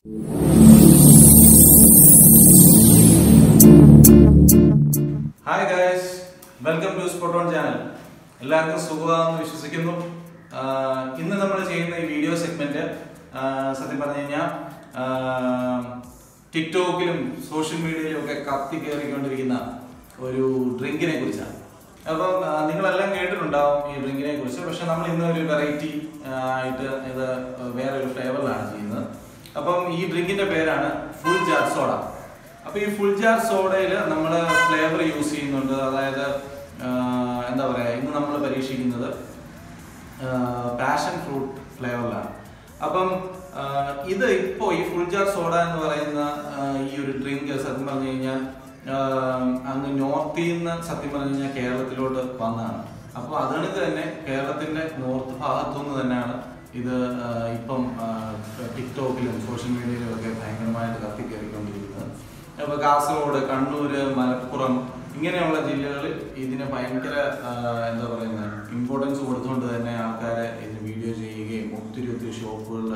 hi guys welcome to സ്പോട്ടോൺ channel എല്ലാവർക്കും സുഖമാണെന്ന് വിശ്വസിക്കുന്നു ആഹ് ഇന്ന് നമ്മൾ ചെയ്യുന്ന ഈ വീഡിയോ സെഗ്മെന്റ് സത്യം പറഞ്ഞു കഴിഞ്ഞാൽ ടിക്ടോക്കിലും സോഷ്യൽ മീഡിയയിലും ഒക്കെ കത്തി കയറിക്കൊണ്ടിരിക്കുന്ന ഒരു ഡ്രിങ്കിനെ കുറിച്ചാണ് അപ്പം ആഹ് നിങ്ങളെല്ലാം കേട്ടിട്ടുണ്ടാവും ഈ ഡ്രിങ്കിനെ കുറിച്ച് പക്ഷെ നമ്മൾ ഇന്ന് ഒരു വെറൈറ്റി ആയിട്ട് ഇത് വേറെ ഒരു ഫ്ലേവറിലാണ് ചെയ്യുന്നത് അപ്പം ഈ ഡ്രിങ്കിന്റെ പേരാണ് ഫുൾ ജാർ സോഡ അപ്പൊ ഈ ഫുൾ ജാർ സോഡയിൽ നമ്മൾ ഫ്ലേവർ യൂസ് ചെയ്യുന്നുണ്ട് അതായത് ആ, എന്താ പറയാ ഇന്ന് നമ്മൾ പരീക്ഷിക്കുന്നത് പാഷൻ ഫ്രൂട്ട് ഫ്ലേവറിലാണ് അപ്പം ആ, ഇത് ഇപ്പോൾ ഈ ഫുൾ ജാർ സോഡ എന്ന് പറയുന്ന ആ, ഈ ഒരു ഡ്രിങ്ക് സത്യം പറഞ്ഞു കഴിഞ്ഞാൽ ആ, അങ്ങ് നോർത്തിൽ നിന്ന് സത്യം പറഞ്ഞു കഴിഞ്ഞാൽ കേരളത്തിലോട്ട് വന്നതാണ് അപ്പോൾ അതുകണക്ക് തന്നെ കേരളത്തിന്റെ നോർത്ത് ഭാഗത്തു നിന്ന് തന്നെയാണ് ഇത് ആ, ഇപ്പം ആ, ടിക്ടോക്കിലും സോഷ്യൽ മീഡിയയിലും ഒക്കെ ഭയങ്കരമായിട്ട് കത്തിക്കയറിക്കൊണ്ടിരിക്കുന്നത് അപ്പോൾ കാസർഗോഡ് കണ്ണൂര് മലപ്പുറം ഇങ്ങനെയുള്ള ജില്ലകളിൽ ഇതിന് ഭയങ്കര ആ, എന്താ പറയുന്നത് ഇമ്പോർട്ടൻസ് കൊടുത്തുകൊണ്ട് തന്നെ ആൾക്കാരെ ഇത് വീഡിയോ ചെയ്യുകയും ഒത്തിരി ഒത്തിരി ഷോപ്പുകളിൽ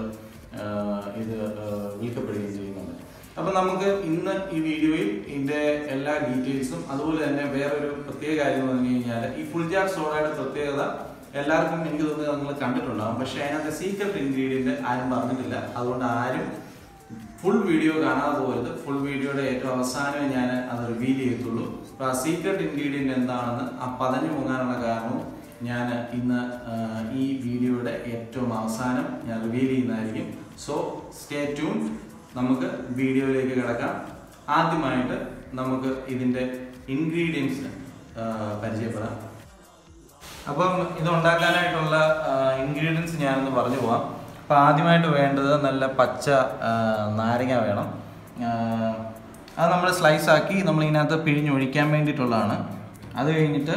ഇത് ആ, വിൽക്കപ്പെടുകയും ചെയ്യുന്നുണ്ട് അപ്പം നമുക്ക് ഇന്ന് ഈ വീഡിയോയിൽ ഇതിന്റെ എല്ലാ ഡീറ്റെയിൽസും അതുപോലെ തന്നെ വേറൊരു പ്രത്യേക കാര്യം എന്ന് പറഞ്ഞു കഴിഞ്ഞാൽ ഈ ഫുൾ ജാർ സോഡയുടെ പ്രത്യേകത എല്ലാവർക്കും എനിക്ക് തോന്നുന്നത് നിങ്ങൾ കണ്ടിട്ടുണ്ടാകും പക്ഷേ അതിനകത്തെ സീക്രട്ട് ഇൻഗ്രീഡിയന്റ് ആരും പറഞ്ഞിട്ടില്ല അതുകൊണ്ട് ആരും ഫുൾ വീഡിയോ കാണാതെ പോകരുത് ഫുൾ വീഡിയോയുടെ ഏറ്റവും അവസാനമേ ഞാൻ അത് റിവീൽ ചെയ്യത്തുള്ളൂ അപ്പോൾ ആ സീക്രട്ട് ഇൻഗ്രീഡിയൻറ്റ് എന്താണെന്ന് ആ പതഞ്ഞു പോകാനുള്ള കാരണവും ഞാൻ ഇന്ന് ആ, ഈ വീഡിയോയുടെ ഏറ്റവും അവസാനം ഞാൻ റിവീൽ ചെയ്യുന്നതായിരിക്കും സോ സ്റ്റേ ട്യൂൺ നമുക്ക് വീഡിയോയിലേക്ക് കിടക്കാം ആദ്യമായിട്ട് നമുക്ക് ഇതിൻ്റെ ഇൻഗ്രീഡിയൻസ് പരിചയപ്പെടാം അപ്പം ഇത് ഉണ്ടാക്കാനായിട്ടുള്ള ഇൻഗ്രീഡിയൻസ് ഞാനൊന്ന് പറഞ്ഞു പോവാം അപ്പം ആദ്യമായിട്ട് വേണ്ടത് നല്ല പച്ച ആ, നാരങ്ങ വേണം ആ, അത് നമ്മൾ സ്ലൈസ് ആക്കി നമ്മൾ ഇതിനകത്ത് പിഴിഞ്ഞൊഴിക്കാൻ വേണ്ടിയിട്ടുള്ളതാണ് അത് കഴിഞ്ഞിട്ട്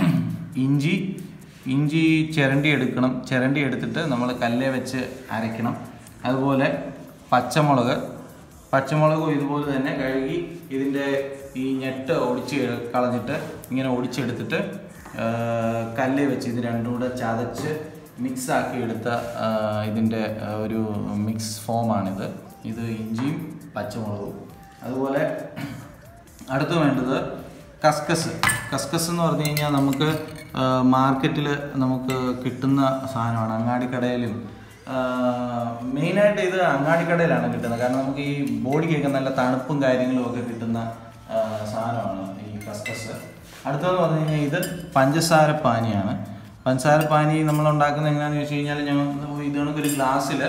ഇഞ്ചി ഇഞ്ചി ചിരണ്ടി എടുക്കണം ചിരണ്ടി എടുത്തിട്ട് നമ്മൾ കല്ലേ വെച്ച് അരയ്ക്കണം അതുപോലെ പച്ചമുളക് പച്ചമുളകും ഇതുപോലെ തന്നെ കഴുകി ഇതിൻ്റെ ഈ ഞെട്ട് ഒടിച്ച് കളഞ്ഞിട്ട് ഇങ്ങനെ ഒടിച്ചെടുത്തിട്ട് ആ, കല്ല് വെച്ച് ഇത് രണ്ടും കൂടെ ചതച്ച് മിക്സ് ആക്കി എടുത്ത ആ, ഇതിൻ്റെ ആ, ഒരു മിക്സ് ഫോമാണിത് ഇത് ഇഞ്ചിയും പച്ചമുളകും അതുപോലെ അടുത്ത് വേണ്ടത് കസ്കസ് കസ്കസ് എന്ന് പറഞ്ഞു കഴിഞ്ഞാൽ നമുക്ക് മാർക്കറ്റിൽ നമുക്ക് കിട്ടുന്ന സാധനമാണ് അങ്ങാടിക്കടയിലും മെയിനായിട്ട് ഇത് അങ്ങാടിക്കടയിലാണ് കിട്ടുന്നത് കാരണം നമുക്ക് ഈ ബോഡിക്കൊക്കെ നല്ല തണുപ്പും കാര്യങ്ങളും ഒക്കെ കിട്ടുന്ന ആ, സാധനമാണ് ഈ കസ്കസ് അടുത്തതെന്ന് പറഞ്ഞു കഴിഞ്ഞാൽ ഇത് പഞ്ചസാര പാനിയാണ് പഞ്ചസാര പാനി നമ്മൾ ഉണ്ടാക്കുന്നത് എങ്ങനെയാണെന്ന് വെച്ച് കഴിഞ്ഞാൽ ഞാൻ ഇത് കണക്കൊരു ഗ്ലാസ്സിൽ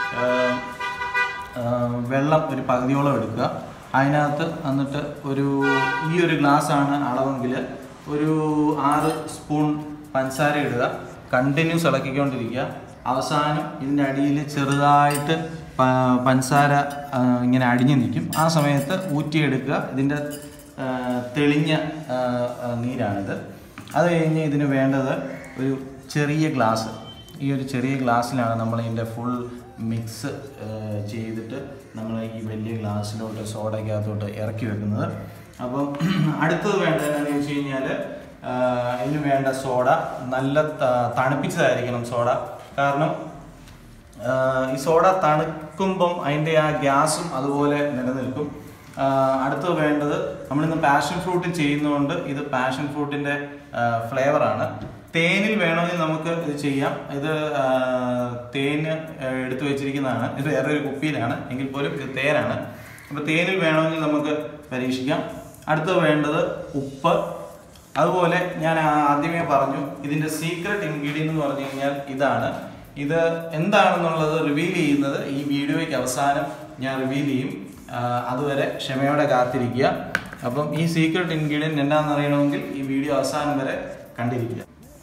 വെള്ളം ഒരു പകുതിയോളം എടുക്കുക അതിനകത്ത് എന്നിട്ട് ഒരു ഈ ഒരു ഗ്ലാസ്സാണ് അളവെങ്കിൽ ഒരു ആറ് സ്പൂൺ പഞ്ചസാര ഇടുക കണ്ടിന്യൂസ് ഇളക്കിക്കൊണ്ടിരിക്കുക അവസാനം ഇതിൻ്റെ അടിയിൽ ചെറുതായിട്ട് പ- പഞ്ചസാര ആ, ഇങ്ങനെ അടിഞ്ഞു നിൽക്കും ആ സമയത്ത് ഊറ്റിയെടുക്കുക ഇതിൻ്റെ ആ, തെളിഞ്ഞ ആ, ആ, നീരാണിത് അത് കഴിഞ്ഞ് ഇതിന് വേണ്ടത് ഒരു ചെറിയ ഗ്ലാസ് ഈ ഒരു ചെറിയ ഗ്ലാസ്സിലാണ് നമ്മൾ ഇതിൻ്റെ ഫുൾ മിക്സ് ചെയ്തിട്ട് നമ്മൾ ഈ വലിയ ഗ്ലാസ്സിലോട്ട് സോഡയ്ക്കകത്തോട്ട് ഇറക്കി വെക്കുന്നത് അപ്പം അടുത്തത് വേണ്ടത് എന്താണെന്ന് വെച്ച് കഴിഞ്ഞാൽ ഇതിന് വേണ്ട സോഡ നല്ല ത- തണുപ്പിച്ചതായിരിക്കണം സോഡ കാരണം ആഹ് ഈ സോഡ തണുക്കുമ്പം അതിൻ്റെ ആ ഗ്യാസും അതുപോലെ നിലനിൽക്കും ആഹ് അടുത്തത് വേണ്ടത് നമ്മളിന്ന് പാഷൻ ഫ്രൂട്ട് ചെയ്യുന്നതുകൊണ്ട് ഇത് പാഷൻ ഫ്രൂട്ടിൻ്റെ ഫ്ലേവറാണ് തേനിൽ വേണമെങ്കിൽ നമുക്ക് ഇത് ചെയ്യാം ഇത് ആഹ് തേന് ആഹ് എടുത്തു വെച്ചിരിക്കുന്നതാണ് ഇത് വേറൊരു കുപ്പിയിലാണ് എങ്കിൽ പോലും ഇത് തേനാണ് അപ്പോൾ തേനിൽ വേണമെങ്കിൽ നമുക്ക് പരീക്ഷിക്കാം അടുത്തത് വേണ്ടത് ഉപ്പ് അതുപോലെ ഞാൻ ആദ്യമേ പറഞ്ഞു ഇതിന്റെ സീക്രട്ട് ഇൻഗ്രീഡിയൻ്റ് എന്ന് പറഞ്ഞു കഴിഞ്ഞാൽ ഇതാണ് ഇത് എന്താണെന്നുള്ളത് റിവീൽ ചെയ്യുന്നത് ഈ വീഡിയോയ്ക്ക് അവസാനം ഞാൻ റിവീൽ ചെയ്യും ആ, അതുവരെ ക്ഷമയോടെ കാത്തിരിക്കുക അപ്പം ഈ സീക്രട്ട് ഇൻഗ്രീഡിയൻറ്റ് എന്താണെന്ന് അറിയണമെങ്കിൽ ഈ വീഡിയോ അവസാനം വരെ കണ്ടിരിക്കുക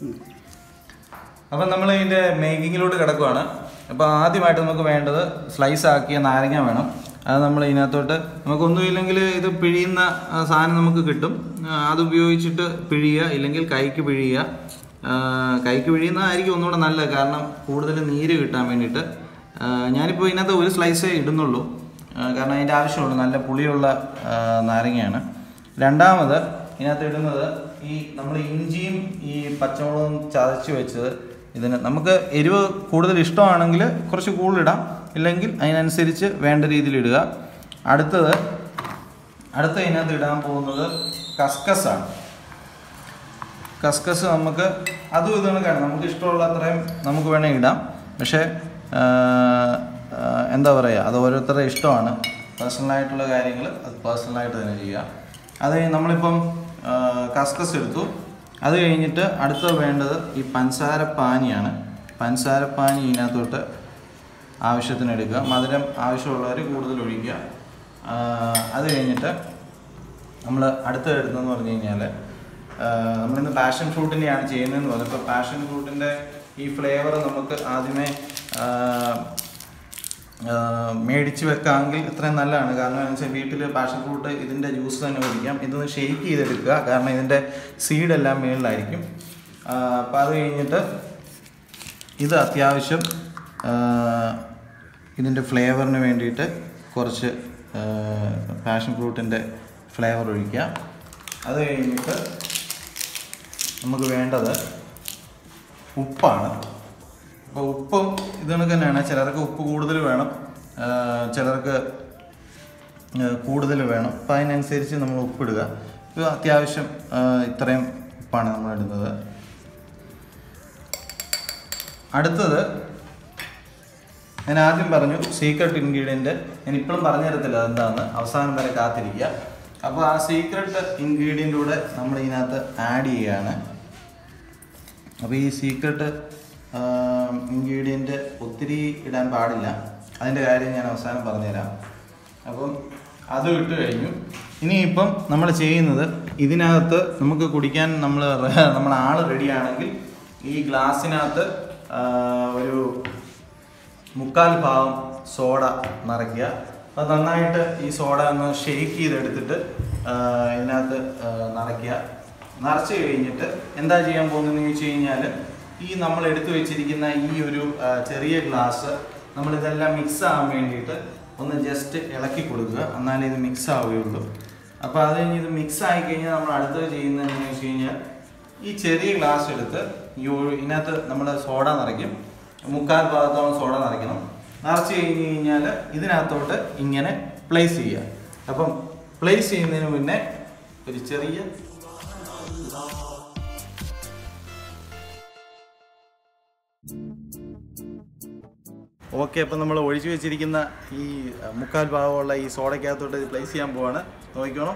അപ്പം നമ്മൾ ഇതിൻ്റെ മേക്കിങ്ങിലോട്ട് കിടക്കുവാണ് അപ്പോൾ ആദ്യമായിട്ട് നമുക്ക് വേണ്ടത് സ്ലൈസ് ആക്കിയ നാരങ്ങ വേണം അത് നമ്മൾ ഇതിനകത്തോട്ട് നമുക്കൊന്നുമില്ലെങ്കിൽ ഇത് പിഴിയുന്ന ആ, സാധനം നമുക്ക് കിട്ടും ആ, അത് ഉപയോഗിച്ചിട്ട് പിഴിയുക ഇല്ലെങ്കിൽ കൈക്ക് പിഴിയുക ആ, കൈക്ക് പിഴിയുന്നതായിരിക്കും ഒന്നുകൂടെ നല്ലത് കാരണം കൂടുതൽ നീര് കിട്ടാൻ വേണ്ടിയിട്ട് ആ, ഞാനിപ്പോൾ ഇതിനകത്ത് ഒരു സ്ലൈസേ ഇടുന്നുള്ളൂ ആ, കാരണം അതിൻ്റെ ആവശ്യമുള്ളൂ നല്ല പുളിയുള്ള ആ, നാരങ്ങയാണ് രണ്ടാമത് ഇതിനകത്ത് ഇടുന്നത് ഈ നമ്മൾ ഇഞ്ചിയും ഈ പച്ചമുളകും ചതച്ച് വെച്ചത് ഇതിന് നമുക്ക് എരിവ് കൂടുതൽ ഇഷ്ടമാണെങ്കിൽ കുറച്ച് കൂടുതലിടാം ഇല്ലെങ്കിൽ അതിനനുസരിച്ച് വേണ്ട രീതിയിൽ ഇടുക അടുത്തത് അടുത്ത ഇതിനകത്ത് ഇടാൻ പോകുന്നത് കസ്കസാണ് കസ്കസ് നമുക്ക് അതും ഇത് കണക്കാണ് നമുക്ക് ഇഷ്ടമുള്ള അത്രയും നമുക്ക് വേണേൽ ഇടാം പക്ഷേ ആ, ആ, എന്താ പറയുക അത് ഓരോരുത്തരുടെ ഇഷ്ടമാണ് പേഴ്സണലായിട്ടുള്ള കാര്യങ്ങൾ അത് പേഴ്സണലായിട്ട് തന്നെ ചെയ്യുക അത് കഴിഞ്ഞ് നമ്മളിപ്പം ആ, കസ്കസ് എടുത്തു അത് കഴിഞ്ഞിട്ട് അടുത്ത വേണ്ടത് ഈ പഞ്ചസാര പാനിയാണ് പഞ്ചസാര പാനി ഇതിനകത്തോട്ട് ആവശ്യത്തിന് എടുക്കുക മധുരം ആവശ്യമുള്ളവർ കൂടുതൽ ഒഴിക്കുക ആ, അത് കഴിഞ്ഞിട്ട് നമ്മൾ അടുത്ത എടുത്തതെന്ന് പറഞ്ഞു കഴിഞ്ഞാൽ നമ്മളിന്ന് പാഷൻ ഫ്രൂട്ടിൻ്റെയാണ് ചെയ്യുന്നതെന്ന് പറഞ്ഞു ഇപ്പോൾ പാഷൻ ഫ്രൂട്ടിൻ്റെ ഈ ഫ്ലേവർ നമുക്ക് ആദ്യമേ ആ, ആ, മേടിച്ച് വെക്കാമെങ്കിൽ ഇത്രയും നല്ലതാണ് കാരണം എന്ന് വെച്ചാൽ വീട്ടിൽ പാഷൻ ഫ്രൂട്ട് ഇതിൻ്റെ ജ്യൂസ് തന്നെ കുടിക്കാം ഇതൊന്ന് ഷെയ്ക്ക് ചെയ്തെടുക്കുക കാരണം ഇതിൻ്റെ സീഡെല്ലാം മേളിലായിരിക്കും അപ്പോൾ അത് കഴിഞ്ഞിട്ട് ഇത് അത്യാവശ്യം ഇതിൻ്റെ ഫ്ലേവറിന് വേണ്ടിയിട്ട് കുറച്ച് പാഷൻ ഫ്രൂട്ടിൻ്റെ ഫ്ലേവർ ഒഴിക്കുക അത് കഴിഞ്ഞിട്ട് നമുക്ക് വേണ്ടത് ഉപ്പാണ് അപ്പോൾ ഉപ്പും ഇത് കണക്ക് തന്നെയാണ് ചിലർക്ക് ഉപ്പ് കൂടുതൽ വേണം ആ, ചിലർക്ക് കൂടുതൽ വേണം അപ്പോൾ അതിനനുസരിച്ച് നമ്മൾ ഉപ്പിടുക ഇത് അത്യാവശ്യം ആ, ഇത്രയും ഉപ്പാണ് നമ്മൾ ഇടുന്നത് അടുത്തത് ഞാൻ ആദ്യം പറഞ്ഞു സീക്രട്ട് ഇൻഗ്രീഡിയൻറ്റ് ഞാൻ ഇപ്പോഴും പറഞ്ഞു തരത്തില്ല അതെന്താണെന്ന് അവസാനം വരെ കാത്തിരിക്കുക അപ്പോൾ ആ സീക്രട്ട് ഇൻഗ്രീഡിയൻ്റ് കൂടെ നമ്മൾ ഇതിനകത്ത് ആഡ് ചെയ്യുകയാണ് അപ്പോൾ ഈ സീക്രട്ട് ഇൻഗ്രീഡിയൻറ്റ് ഒത്തിരി ഇടാൻ പാടില്ല അതിൻ്റെ കാര്യം ഞാൻ അവസാനം പറഞ്ഞുതരാം അപ്പം അത് ഇട്ട് കഴിഞ്ഞു ഇനിയിപ്പം നമ്മൾ ചെയ്യുന്നത് ഇതിനകത്ത് നമുക്ക് കുടിക്കാൻ നമ്മൾ നമ്മൾ ആൾ റെഡിയാണെങ്കിൽ ഈ ഗ്ലാസ്സിനകത്ത് ആ, ഒരു മുക്കാൽ ഭാഗം സോഡ നിറയ്ക്കുക അത് നന്നായിട്ട് ഈ സോഡ ഒന്ന് ഷെയ്ക്ക് ചെയ്തെടുത്തിട്ട് ആ, ഇതിനകത്ത് ആ, നിറയ്ക്കുക നിറച്ച് കഴിഞ്ഞിട്ട് എന്താ ചെയ്യാൻ പോകുന്നതെന്ന് ചോദിച്ചു കഴിഞ്ഞാൽ ഈ നമ്മൾ എടുത്തു വെച്ചിരിക്കുന്ന ഈ ഒരു ആ, ചെറിയ ഗ്ലാസ് നമ്മളിതെല്ലാം മിക്സ് ആവാൻ വേണ്ടിയിട്ട് ഒന്ന് ജസ്റ്റ് ഇളക്കി കൊടുക്കുക എന്നാലേ ഇത് മിക്സ് ആവുകയുള്ളൂ അപ്പോൾ അത് കഴിഞ്ഞ് ഇത് മിക്സ് ആയി കഴിഞ്ഞാൽ നമ്മൾ അടുത്തത് ചെയ്യുന്നത് എന്താണെന്ന് വെച്ച് കഴിഞ്ഞാൽ ഈ ചെറിയ ഗ്ലാസ് എടുത്ത് ഈ ഒഴി- ഇതിനകത്ത് നമ്മൾ സോഡ നിറയ്ക്കും മുക്കാൽ ഭാഗത്തോളം സോഡ നിറയ്ക്കണം നിറച്ച് കഴിഞ്ഞ് കഴിഞ്ഞാൽ ഇതിനകത്തോട്ട് ഇങ്ങനെ പ്ലേസ് ചെയ്യുക അപ്പം പ്ലേസ് ചെയ്യുന്നതിന് മുന്നേ ഒരു ചെറിയ ഓക്കെ അപ്പം നമ്മൾ ഒഴിച്ചു വെച്ചിരിക്കുന്ന ഈ അഹ്, മുക്കാൽ ഭാഗമുള്ള ഈ സോഡയ്ക്കകത്തോട്ട് പ്ലേസ് ചെയ്യാൻ പോവാണ് നോക്കിക്കോണം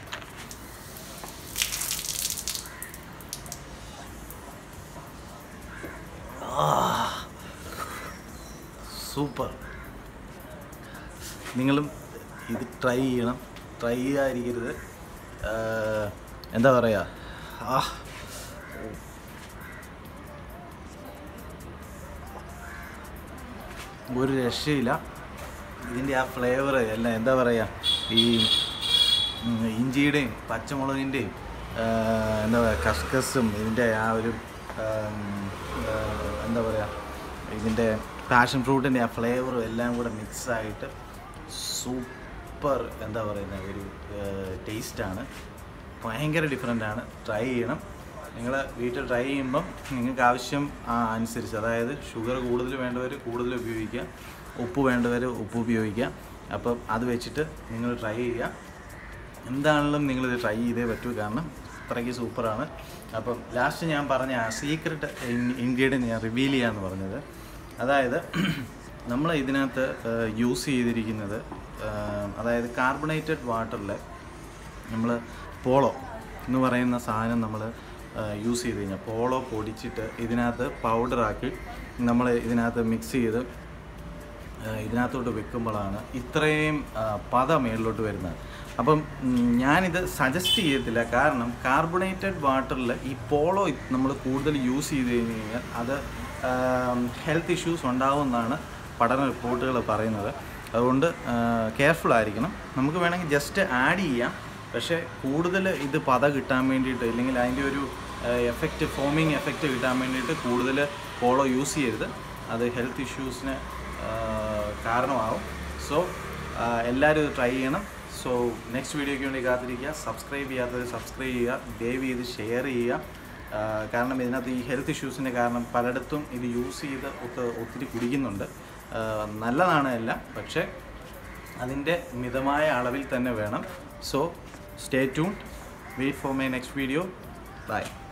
സൂപ്പർ നിങ്ങളും ഇത് ട്രൈ ചെയ്യണം ട്രൈ ചെയ്യാതിരിക്കരുത് ആഹ്, എന്താ പറയുക ആ ഒരു രക്ഷയില്ല ഇതിൻ്റെ ആ ഫ്ലേവർ എല്ലാം എന്താ പറയുക ഈ ഉം, ഇഞ്ചിയുടെയും പച്ചമുളകിൻ്റെയും എന്താ പറയുക കസ്കസും ഇതിൻ്റെ ആ ഒരു ആം, ആ, എന്താ പറയുക ഇതിൻ്റെ പാഷൻ ഫ്രൂട്ടിൻ്റെ ആ ഫ്ലേവറും എല്ലാം കൂടെ മിക്സ് ആയിട്ട് സൂപ്പർ എന്താ പറയുന്ന ഒരു ടേസ്റ്റാണ് ഭയങ്കര ഡിഫറെൻ്റ് ആണ് ട്രൈ ചെയ്യണം നിങ്ങൾ വീട്ടിൽ ട്രൈ ചെയ്യുമ്പം നിങ്ങൾക്ക് ആവശ്യം ആ അനുസരിച്ച് അതായത് ഷുഗർ കൂടുതൽ വേണ്ടവർ കൂടുതൽ ഉപയോഗിക്കുക ഉപ്പ് വേണ്ടവർ ഉപ്പ് ഉപയോഗിക്കുക അപ്പം അത് വെച്ചിട്ട് നിങ്ങൾ ട്രൈ ചെയ്യുക എന്താണെങ്കിലും നിങ്ങളിത് ട്രൈ ചെയ്തേ പറ്റൂ കാരണം അത്രയ്ക്ക് സൂപ്പറാണ് അപ്പം ലാസ്റ്റ് ഞാൻ പറഞ്ഞ ആ സീക്രട്ട് ഇൻഗ്രീഡിയൻറ്റ് ഞാൻ റിവീൽ ചെയ്യാമെന്ന് പറഞ്ഞത് അതായത് നമ്മൾ ഇതിനകത്ത് യൂസ് ചെയ്തിരിക്കുന്നത് ആ, അതായത് കാർബണേറ്റഡ് വാട്ടറിൽ നമ്മൾ പോളോ എന്ന് പറയുന്ന സാധനം നമ്മൾ യൂസ് ചെയ്ത് കഴിഞ്ഞാൽ പോളോ പൊടിച്ചിട്ട് ഇതിനകത്ത് പൗഡറാക്കി നമ്മൾ ഇതിനകത്ത് മിക്സ് ചെയ്ത് ആ, ഇതിനകത്തോട്ട് വെക്കുമ്പോഴാണ് ഇത്രയും ആ, പത മേളിലോട്ട് വരുന്നത് അപ്പം ഉം, ഞാനിത് സജസ്റ്റ് ചെയ്യത്തില്ല കാരണം കാർബണേറ്റഡ് വാട്ടറിൽ ഈ പോളോ നമ്മൾ കൂടുതൽ യൂസ് ചെയ്ത് കഴിഞ്ഞ് കഴിഞ്ഞാൽ അത് ഹെൽത്ത് ഇഷ്യൂസ് ഉണ്ടാവുമെന്നാണ് പഠന റിപ്പോർട്ടുകൾ പറയുന്നത് അതുകൊണ്ട് കെയർഫുൾ ആയിരിക്കണം നമുക്ക് വേണമെങ്കിൽ ജസ്റ്റ് ആഡ് ചെയ്യാം പക്ഷേ കൂടുതൽ ഇത് പത കിട്ടാൻ വേണ്ടിയിട്ട് ഇല്ലെങ്കിൽ അതിൻ്റെ ഒരു എഫക്റ്റ് ഫോമിങ് എഫക്റ്റ് കിട്ടാൻ വേണ്ടിയിട്ട് കൂടുതൽ പോളോ യൂസ് ചെയ്യരുത് അത് ഹെൽത്ത് ഇഷ്യൂസിന് കാരണമാവും സോ എല്ലാവരും ഇത് ട്രൈ ചെയ്യണം സോ നെക്സ്റ്റ് വീഡിയോയ്ക്ക് വേണ്ടി കാത്തിരിക്കുക സബ്സ്ക്രൈബ് ചെയ്യാത്തവർ സബ്സ്ക്രൈബ് ചെയ്യുക ദയവ് ചെയ്ത് ഷെയർ ചെയ്യുക ആ, കാരണം ഇതിനകത്ത് ഈ ഹെൽത്ത് ഇഷ്യൂസിൻ്റെ കാരണം പലയിടത്തും ഇത് യൂസ് ചെയ്ത് ഒത്ത് ഒത്തിരി കുടിക്കുന്നുണ്ട് ആ, നല്ലതാണ് എല്ലാം പക്ഷേ അതിൻ്റെ മിതമായ അളവിൽ തന്നെ വേണം so stay tune wait for my next video by